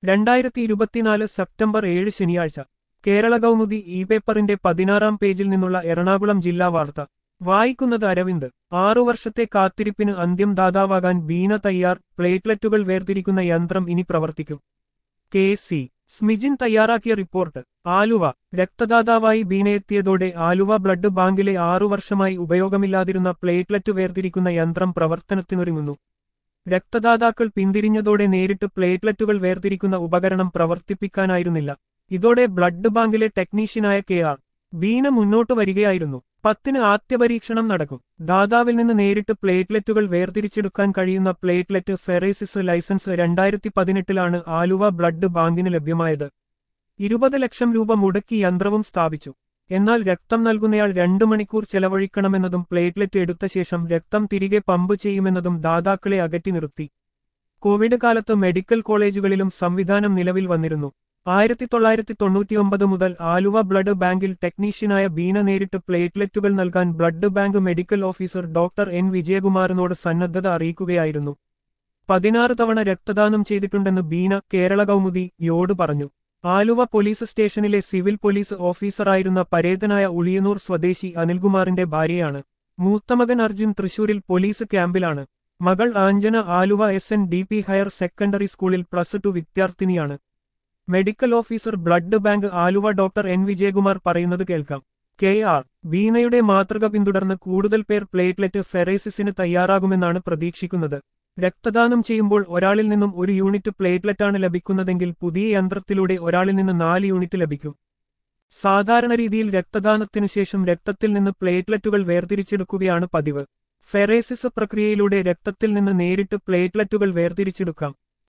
രണ്ടായിരത്തി ഇരുപത്തിനാല് സെപ്റ്റംബർ ഏഴ് ശനിയാഴ്ച കേരള കൗമുദി ഇ പേപ്പറിന്റെ പതിനാറാം പേജിൽ നിന്നുള്ള എറണാകുളം ജില്ലാ വാർത്ത വായിക്കുന്നത് അരവിന്ദ് ആറു വർഷത്തെ കാത്തിരിപ്പിന് അന്ത്യം ദാതാവാകാൻ ബീന തയ്യാർ പ്ലേറ്റ്ലെറ്റുകൾ വേർതിരിക്കുന്ന യന്ത്രം ഇനി പ്രവർത്തിക്കും കെ സി സ്മിജിൻ തയ്യാറാക്കിയ റിപ്പോർട്ട് ആലുവ രക്തദാതാവായി ബീനയെത്തിയതോടെ ആലുവ ബ്ലഡ് ബാങ്കിലെ ആറു വർഷമായി ഉപയോഗമില്ലാതിരുന്ന പ്ലേറ്റ്ലെറ്റ് വേർതിരിക്കുന്ന യന്ത്രം പ്രവർത്തനത്തിനൊരുങ്ങുന്നു രക്തദാതാക്കൾ പിന്തിരിഞ്ഞതോടെ നേരിട്ട് പ്ലേറ്റ്ലെറ്റുകൾ വേർതിരിക്കുന്ന ഉപകരണം പ്രവർത്തിപ്പിക്കാനായിരുന്നില്ല ഇതോടെ ബ്ലഡ് ബാങ്കിലെ ടെക്നീഷ്യനായ കെ ആർ ബീന മുന്നോട്ട് വരികയായിരുന്നു പത്തിന് ആദ്യ പരീക്ഷണം നടക്കും ദാതാവിൽ നിന്ന് നേരിട്ട് പ്ലേറ്റ്ലെറ്റുകൾ വേർതിരിച്ചെടുക്കാൻ കഴിയുന്ന പ്ലേറ്റ്ലെറ്റ് ഫെറേസിസ് ലൈസൻസ് രണ്ടായിരത്തി പതിനെട്ടിലാണ് ആലുവ ബ്ലഡ് ബാങ്കിന് ലഭ്യമായത് ഇരുപത് ലക്ഷം രൂപ മുടക്കി യന്ത്രവും സ്ഥാപിച്ചു എന്നാൽ രക്തം നൽകുന്നയാൾ രണ്ടു മണിക്കൂർ ചെലവഴിക്കണമെന്നതും പ്ലേറ്റ്ലെറ്റ് എടുത്ത ശേഷം രക്തം തിരികെ പമ്പ് ചെയ്യുമെന്നതും ദാതാക്കളെ അകറ്റി നിർത്തി കോവിഡ് കാലത്ത് മെഡിക്കൽ കോളേജുകളിലും സംവിധാനം നിലവിൽ വന്നിരുന്നു ആയിരത്തി തൊള്ളായിരത്തി തൊണ്ണൂറ്റിയൊമ്പത് മുതൽ ആലുവ ബ്ലഡ് ബാങ്കിൽ ടെക്നീഷ്യനായ ബീന നേരിട്ട് പ്ലേറ്റ്ലെറ്റുകൾ നൽകാൻ blood bank medical officer doctor N വിജയകുമാറിനോട് സന്നദ്ധത അറിയിക്കുകയായിരുന്നു പതിനാറ് തവണ രക്തദാനം ചെയ്തിട്ടുണ്ടെന്ന് ബീന കേരള കൗമുദി യോട് പറഞ്ഞു ആലുവ പോലീസ് സ്റ്റേഷനിലെ സിവിൽ പോലീസ് ഓഫീസറായിരുന്ന പരേതനായ ഉളിയനൂർ സ്വദേശി അനിൽകുമാറിന്റെ ഭാര്യയാണ് മൂത്തമകൻ അർജുൻ തൃശൂരിൽ പോലീസ് ക്യാമ്പിലാണ് മകൾ Anjana Aluva S N D P higher secondary സ്കൂളിൽ പ്ലസ് ടു വിദ്യാർത്ഥിനിയാണ് medical officer blood bank Aluva doctor N Vijayakumar പറയുന്നത് കേൾക്കാം കെ ആർ ബീനയുടെ മാതൃക പിന്തുടർന്ന് കൂടുതൽ പേർ പ്ലേറ്റ്ലെറ്റ് ഫെറേസിസിന് തയ്യാറാകുമെന്നാണ് പ്രതീക്ഷിക്കുന്നത് രക്തദാനം ചെയ്യുമ്പോൾ ഒരാളിൽ നിന്നും ഒരു യൂണിറ്റ് പ്ലേറ്റ്ലെറ്റാണ് ലഭിക്കുന്നതെങ്കിൽ പുതിയ യന്ത്രത്തിലൂടെ ഒരാളിൽ നിന്ന് നാല് യൂണിറ്റ് ലഭിക്കും സാധാരണ രീതിയിൽ രക്തദാനത്തിനു ശേഷം രക്തത്തിൽ നിന്ന് പ്ലേറ്റ്ലെറ്റുകൾ വേർതിരിച്ചെടുക്കുകയാണ് പതിവ് ഫെറേസിസ് പ്രക്രിയയിലൂടെ രക്തത്തിൽ നിന്ന് നേരിട്ട് പ്ലേറ്റ്ലെറ്റുകൾ വേർതിരിച്ചെടുക്കാം